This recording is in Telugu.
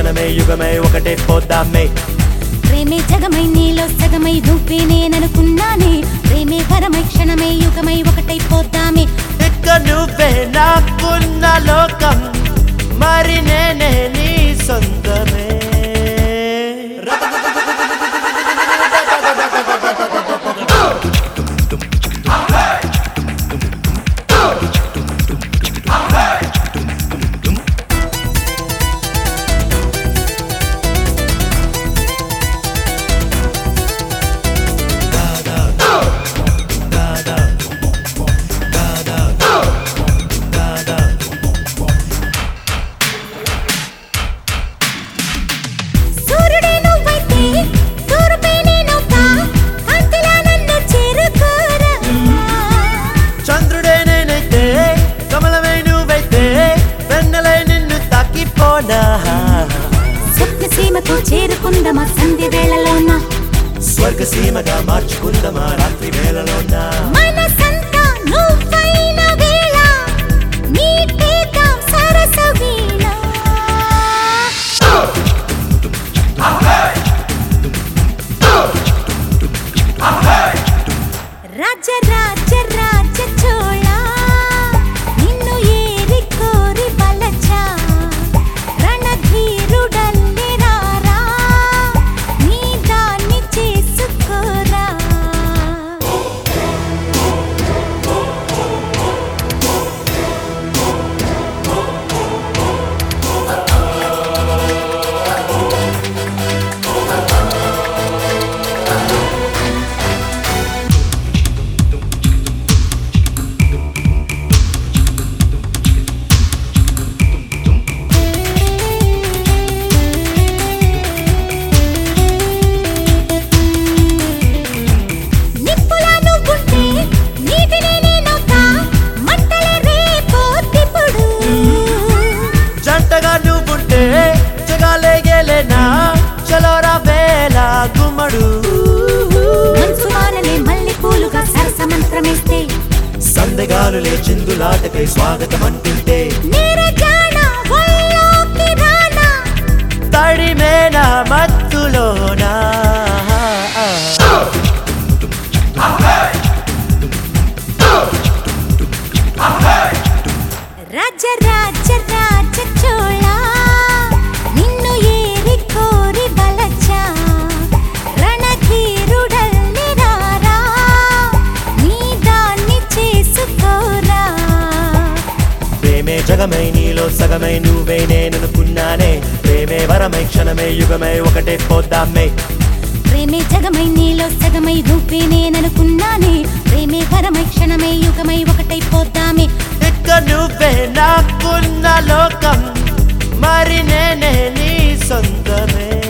క్షణమే యుగమై ఒకటే పోద్దామే ప్రేమే జగమై నీలో సగమై నువ్వే నేననుకున్నానే ప్రేమే పరమై క్షణమై యుగమై ఒకటైపోద్దామే ఇక నువ్వే నాకున్న లోకం మరి నేనే నీ సొంతమే సూర్యుడే నువ్వైతే తూర్పే నేనవుతా కాంతిలా నన్ను చేరుకోరా చంద్రుడే నేనైతే కమలమై నువ్వైతే వెన్నెలై నిన్ను తాకిపోనా స్వప్న సీమకు చేరుకుందమా సంధ్య వేళలోన స్వర్గ సీమగా మార్చుకుందమా రాత్రి వేళలోనా మనసంతా నువ్వైన వేళ నీటేద్దాం సరస వీణ రాజ రాజ రాజ చోళ నిన్ను ఏరి కోరి బలచా రణధీరుడల్లి రారా నీ దాన్ని చేసుకోరా నిప్పులా నువ్వుంటే నీటినే నేనవుతా మంటలే రేపోతిప్పుడు జంటగా నువ్వుంటే జగాలే గేలేనా చలోరా వేళ గుమ్మడు మనసు వానలే మల్లె పూలుగా సరస మంత్రమేస్తే సందగాలులే చిందులాటకై స్వాగతం అంటుంటే నీరజాన ఒళ్ళోకి రానా తడిమేన మత్తులోనా రాజ రాజ రాజ చోళ నిన్ను ఏరి కోరి బలచా రణధీరుడల్లి రారా నీ దాన్ని చేసుకోరా ప్రేమే జగమై నీలో సగమై నువ్వే నేననుకున్నానే ప్రేమే వరమై క్షణమే యుగమై ఒకటే పోద్దామే ప్రేమే జగమై నీలో సగమై నువ్వే నేననుకున్నానే ప్రేమే పరమై క్షణమై యుగమై ఒకటైపోద్దామే ఇక నువ్వే నాకున్న లోకం మరి నేనే నీ సొంతమే